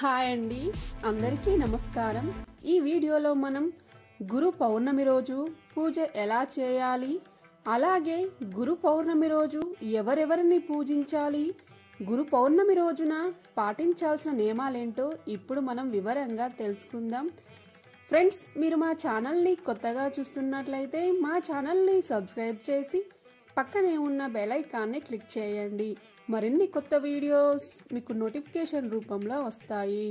hi అండి అందరికీ నమస్కారం ఈ వీడియోలో మనం గురు పౌర్ణమి రోజు పూజ ఎలా చేయాలి అలాగే గురు పౌర్ణమి రోజు ఎవరెవరిని పూజించాలి గురు పౌర్ణమి రోజున పాటించాల్సిన నియమాలేంటో ఇప్పుడు మనం వివరంగా తెలుసుకుందాం ఫ్రెండ్స్ మీరు మా ఛానల్ని కొత్తగా చూస్తున్నట్లయితే మా ఛానల్ని సబ్స్క్రైబ్ చేసి పక్కనే ఉన్న బెల్ ఐకాన్ని క్లిక్ చేయండి మరిన్ని కొత్త వీడియోస్ మీకు నోటిఫికేషన్ రూపంలో వస్తాయి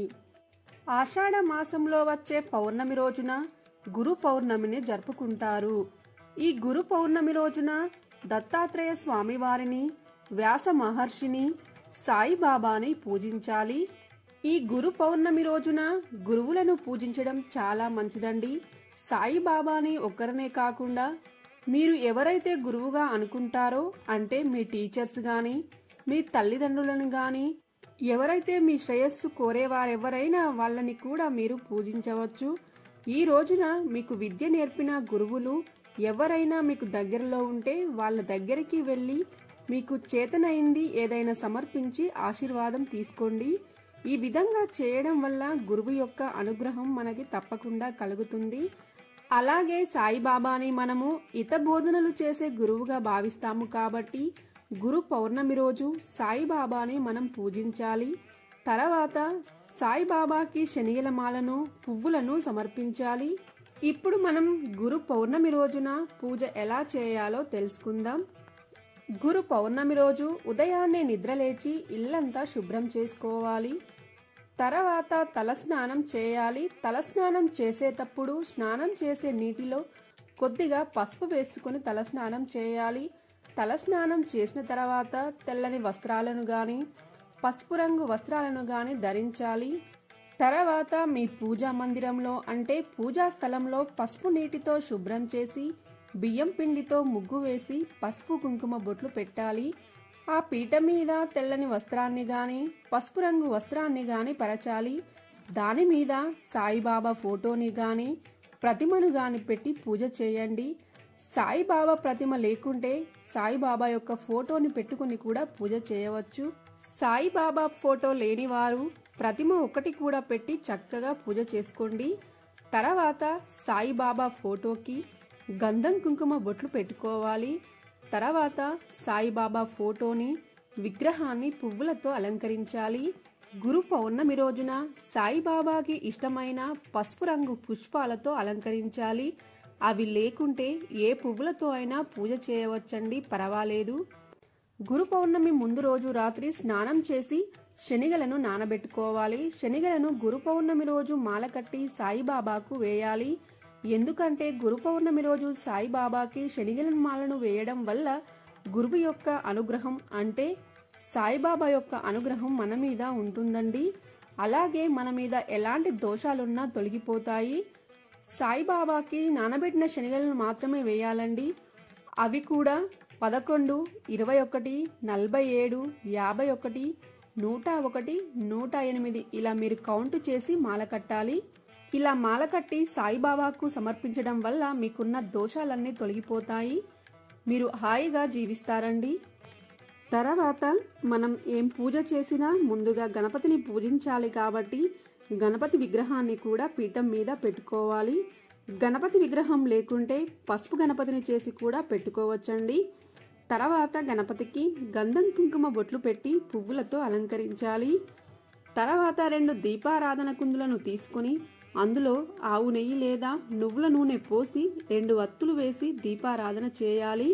ఆషాఢ మాసంలో వచ్చే పౌర్ణమి రోజున గురు పౌర్ణమిని జరుపుకుంటారు ఈ గురు పౌర్ణమి రోజున దత్తాత్రేయ స్వామివారిని వ్యాస మహర్షిని సాయిబాబాని పూజించాలి ఈ గురు పౌర్ణమి రోజున గురువులను పూజించడం చాలా మంచిదండి సాయిబాబాని ఒక్కరనే కాకుండా మీరు ఎవరైతే గురువుగా అనుకుంటారో అంటే మీ టీచర్స్ కానీ మీ తల్లిదండ్రులను కానీ ఎవరైతే మీ శ్రేయస్సు కోరేవారెవరైనా వాళ్ళని కూడా మీరు పూజించవచ్చు ఈ రోజున మీకు విద్య నేర్పిన గురువులు ఎవరైనా మీకు దగ్గరలో ఉంటే వాళ్ళ దగ్గరికి వెళ్ళి మీకు చేతనైంది ఏదైనా సమర్పించి ఆశీర్వాదం తీసుకోండి ఈ విధంగా చేయడం వల్ల గురువు యొక్క అనుగ్రహం మనకి తప్పకుండా కలుగుతుంది అలాగే సాయిబాబాని మనము హిత బోధనలు చేసే గురువుగా భావిస్తాము కాబట్టి గురు పౌర్ణమి రోజు సాయిబాబాని మనం పూజించాలి తర్వాత సాయిబాబాకి శనిగల మాలను పువ్వులను సమర్పించాలి ఇప్పుడు మనం గురు పౌర్ణమి రోజున పూజ ఎలా చేయాలో తెలుసుకుందాం గురు పౌర్ణమి రోజు ఉదయాన్నే నిద్రలేచి ఇల్లంతా శుభ్రం చేసుకోవాలి తర్వాత తలస్నానం చేయాలి తలస్నానం చేసేటప్పుడు స్నానం చేసే నీటిలో కొద్దిగా పసుపు వేసుకొని తలస్నానం చేయాలి తలస్నానం చేసిన తర్వాత తెల్లని వస్త్రాలను గాని పసుపు రంగు వస్త్రాలను గాని ధరించాలి తర్వాత మీ పూజా మందిరంలో అంటే పూజా స్థలంలో పసుపు నీటితో శుభ్రం చేసి బియ్యం పిండితో ముగ్గు వేసి పసుపు కుంకుమ బొట్లు పెట్టాలి ఆ పీట మీద తెల్లని వస్త్రాన్ని గాని పసుపు రంగు వస్త్రాన్ని గాని పరచాలి దాని మీద సాయిబాబా ఫోటోని గాని ప్రతిమను గాని పెట్టి పూజ చేయండి సాయిబాబా ప్రతిమ లేకుంటే సాయిబాబా యొక్క ఫోటోని పెట్టుకుని కూడా పూజ చేయవచ్చు సాయిబాబా ఫోటో లేనివారు ప్రతిమ ఒకటి కూడా పెట్టి చక్కగా పూజ చేసుకోండి తర్వాత సాయిబాబా ఫోటోకి గంధం కుంకుమ బొట్లు పెట్టుకోవాలి తర్వాత సాయిబాబా ఫోటోని విగ్రహాన్ని పువ్వులతో అలంకరించాలి గురు పౌర్ణమి రోజున సాయిబాబాకి ఇష్టమైన పసుపు రంగు పుష్పాలతో అలంకరించాలి అవి లేకుంటే ఏ పువ్వులతో అయినా పూజ చేయవచ్చండి పర్వాలేదు గురు పౌర్ణమి ముందు రోజు రాత్రి స్నానం చేసి శనిగలను నానబెట్టుకోవాలి శనిగలను గురు పౌర్ణమి రోజు మాల కట్టి సాయిబాబాకు వేయాలి ఎందుకంటే గురు పౌర్ణమి రోజు సాయిబాబాకి శనిగల మాలను వేయడం వల్ల గురువు యొక్క అనుగ్రహం అంటే సాయిబాబా యొక్క అనుగ్రహం మన మీద ఉంటుందండి అలాగే మన మీద ఎలాంటి దోషాలున్నా తొలగిపోతాయి సాయిబాబాకి నానబెట్టిన శనిగలను మాత్రమే వేయాలండి అవి కూడా పదకొండు ఇరవై ఒకటి నలభై ఏడు యాభై ఒకటి నూట ఒకటి నూట ఎనిమిది ఇలా మీరు కౌంట్ చేసి మాల కట్టాలి ఇలా మాల కట్టి సాయిబాబాకు సమర్పించడం వల్ల మీకున్న దోషాలన్నీ తొలగిపోతాయి మీరు హాయిగా జీవిస్తారండి తర్వాత మనం ఏం పూజ చేసినా ముందుగా గణపతిని పూజించాలి కాబట్టి గణపతి విగ్రహాన్ని కూడా పీఠం మీద పెట్టుకోవాలి గణపతి విగ్రహం లేకుంటే పసుపు గణపతిని చేసి కూడా పెట్టుకోవచ్చండి తర్వాత గణపతికి గంధం కుంకుమ బొట్లు పెట్టి పువ్వులతో అలంకరించాలి తర్వాత రెండు దీపారాధన కుందులను తీసుకొని అందులో ఆవు నెయ్యి లేదా నువ్వుల నూనె పోసి రెండు వత్తులు వేసి దీపారాధన చేయాలి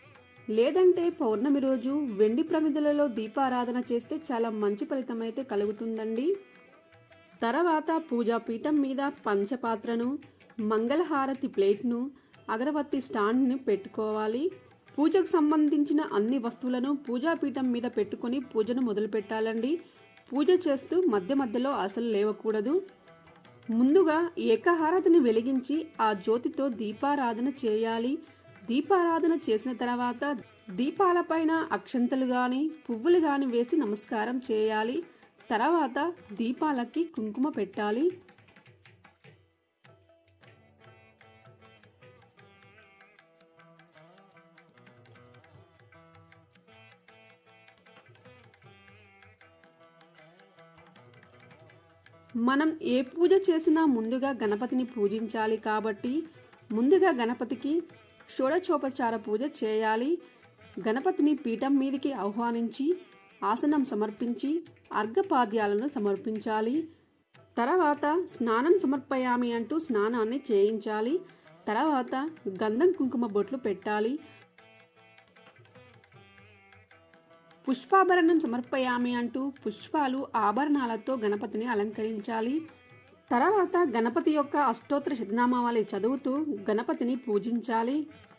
లేదంటే పౌర్ణమి రోజు వెండి ప్రమిదలలో దీపారాధన చేస్తే చాలా మంచి ఫలితం అయితే కలుగుతుందండి తర్వాత పూజా పీఠం మీద పంచపాత్రను మంగళహారతి ప్లేట్ను అగరబత్తి స్టాండ్ని పెట్టుకోవాలి పూజకు సంబంధించిన అన్ని వస్తువులను పూజాపీఠం మీద పెట్టుకొని పూజను మొదలు పెట్టాలండి పూజ చేస్తూ మధ్య మధ్యలో అసలు లేవకూడదు ముందుగా ఏకహారతిని వెలిగించి ఆ జ్యోతితో దీపారాధన చేయాలి దీపారాధన చేసిన తర్వాత దీపాలపైన అక్షంతలు గాని పువ్వులు గాని వేసి నమస్కారం చేయాలి తర్వాత దీపాలకి కుంకుమ పెట్టాలి మనం ఏ పూజ చేసినా ముందుగా గణపతిని పూజించాలి కాబట్టి ముందుగా గణపతికి షోడచోపచార పూజ చేయాలి గణపతిని పీఠం మీదికి ఆహ్వానించి ఆసనం సమర్పించి అర్ఘపాద్యాలను సమర్పించాలి తర్వాత స్నానం సమర్పయామి అంటూ స్నానాన్ని చేయించాలి తర్వాత గంధం కుంకుమ బొట్లు పెట్టాలి పుష్పాభరణం సమర్పయామి అంటూ పుష్పాలు ఆభరణాలతో గణపతిని అలంకరించాలి తర్వాత గణపతి యొక్క అష్టోత్తర శతనామావళి చదువుతూ గణపతిని పూజించాలి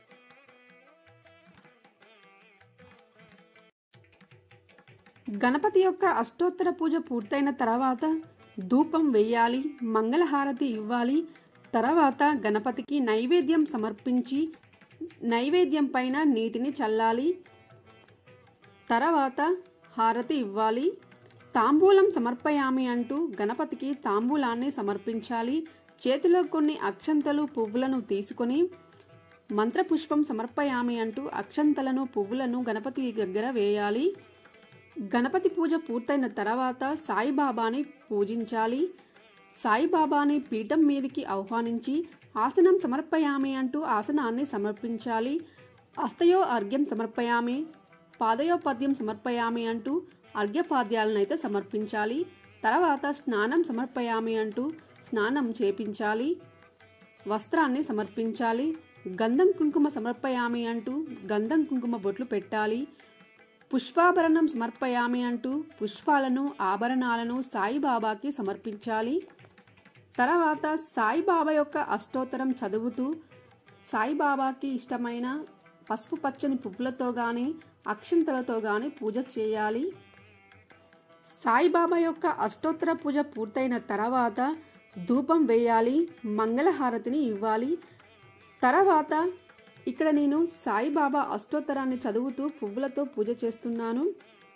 గణపతి యొక్క అష్టోత్తర పూజ పూర్తయిన తర్వాత ధూపం వెయ్యాలి మంగళహారతి ఇవ్వాలి తర్వాత గణపతికి నైవేద్యం సమర్పించి నైవేద్యం పైన నీటిని చల్లాలి తర్వాత హారతి ఇవ్వాలి తాంబూలం సమర్పయామి అంటూ గణపతికి తాంబూలాన్ని సమర్పించాలి చేతిలో కొన్ని అక్షంతలు పువ్వులను తీసుకొని మంత్రపుష్పం సమర్పయామి అంటూ అక్షంతలను పువ్వులను గణపతి దగ్గర వేయాలి గణపతి పూజ పూర్తయిన తర్వాత సాయిబాబాని పూజించాలి సాయిబాబాని పీఠం మీదికి ఆహ్వానించి ఆసనం సమర్పయామి అంటూ ఆసనాన్ని సమర్పించాలి అస్తయో అర్ఘ్యం సమర్పయామి పాదయోపద్యం సమర్పయామి అంటూ అర్ఘ్యపాద్యాలను అయితే సమర్పించాలి తర్వాత స్నానం సమర్పయామి అంటూ స్నానం చేపించాలి వస్త్రాన్ని సమర్పించాలి గంధం కుంకుమ సమర్పయామి అంటూ గంధం కుంకుమ బొట్లు పెట్టాలి పుష్పాభరణం సమర్పయామి అంటూ పుష్పాలను ఆభరణాలను సాయిబాబాకి సమర్పించాలి తర్వాత సాయిబాబా యొక్క అష్టోత్తరం చదువుతూ సాయిబాబాకి ఇష్టమైన పసుపు పచ్చని పువ్వులతో కానీ అక్షంతలతో కానీ పూజ చేయాలి సాయిబాబా యొక్క అష్టోత్తర పూజ పూర్తయిన తర్వాత ధూపం వేయాలి మంగళహారతిని ఇవ్వాలి తర్వాత ఇక్కడ నేను సాయిబాబా అష్టోత్తరాన్ని చదువుతూ పువ్వులతో పూజ చేస్తున్నాను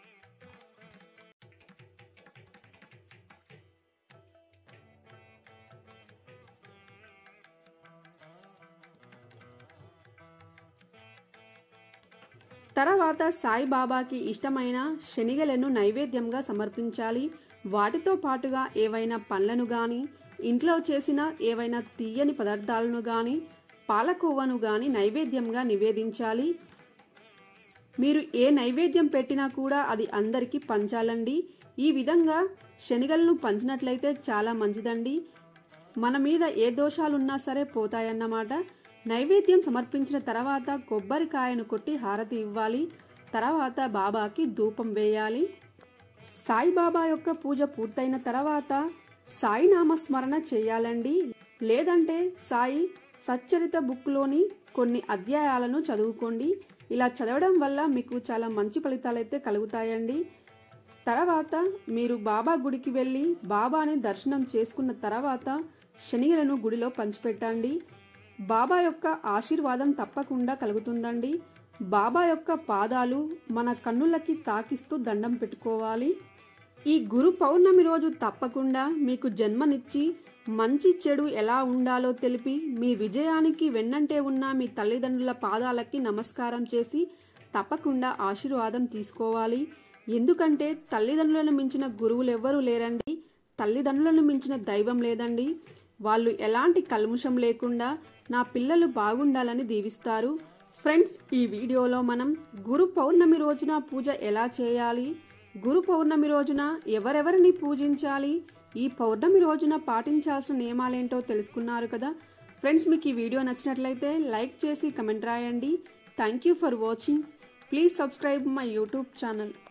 తర్వాత సాయిబాబాకి ఇష్టమైన శనిగలను నైవేద్యంగా సమర్పించాలి వాటితో పాటుగా ఏవైనా పండ్లను గాని ఇంట్లో చేసిన ఏవైనా తీయని పదార్థాలను గాని పాలకోవను గాని నైవేద్యంగా నివేదించాలి మీరు ఏ నైవేద్యం పెట్టినా కూడా అది అందరికీ పంచాలండి ఈ విధంగా శనిగలను పంచినట్లయితే చాలా మంచిదండి మన మీద ఏ దోషాలున్నా సరే పోతాయన్నమాట నైవేద్యం సమర్పించిన తర్వాత కొబ్బరికాయను కొట్టి హారతి ఇవ్వాలి తర్వాత బాబాకి ధూపం వేయాలి సాయిబాబా యొక్క పూజ పూర్తయిన తర్వాత సాయి నామస్మరణ చేయాలండి లేదంటే సాయి సచ్చరిత బుక్లోని కొన్ని అధ్యాయాలను చదువుకోండి ఇలా చదవడం వల్ల మీకు చాలా మంచి ఫలితాలు అయితే కలుగుతాయండి తర్వాత మీరు బాబా గుడికి వెళ్ళి బాబాని దర్శనం చేసుకున్న తర్వాత శనిగలను గుడిలో పంచిపెట్టండి బాబా యొక్క ఆశీర్వాదం తప్పకుండా కలుగుతుందండి బాబా యొక్క పాదాలు మన కన్నులకి తాకిస్తూ దండం పెట్టుకోవాలి ఈ గురు పౌర్ణమి రోజు తప్పకుండా మీకు జన్మనిచ్చి మంచి చెడు ఎలా ఉండాలో తెలిపి మీ విజయానికి వెన్నంటే ఉన్న మీ తల్లిదండ్రుల పాదాలకి నమస్కారం చేసి తప్పకుండా ఆశీర్వాదం తీసుకోవాలి ఎందుకంటే తల్లిదండ్రులను మించిన గురువులు ఎవ్వరూ లేరండి తల్లిదండ్రులను మించిన దైవం లేదండి వాళ్ళు ఎలాంటి కల్ముషం లేకుండా నా పిల్లలు బాగుండాలని దీవిస్తారు ఫ్రెండ్స్ ఈ వీడియోలో మనం గురు పౌర్ణమి రోజున పూజ ఎలా చేయాలి గురు పౌర్ణమి రోజున ఎవరెవరిని పూజించాలి ఈ పౌర్ణమి రోజున పాటించాల్సిన నియమాలేంటో తెలుసుకున్నారు కదా ఫ్రెండ్స్ మీకు ఈ వీడియో నచ్చినట్లయితే లైక్ చేసి కమెంట్ రాయండి thank you for watching please subscribe my YouTube channel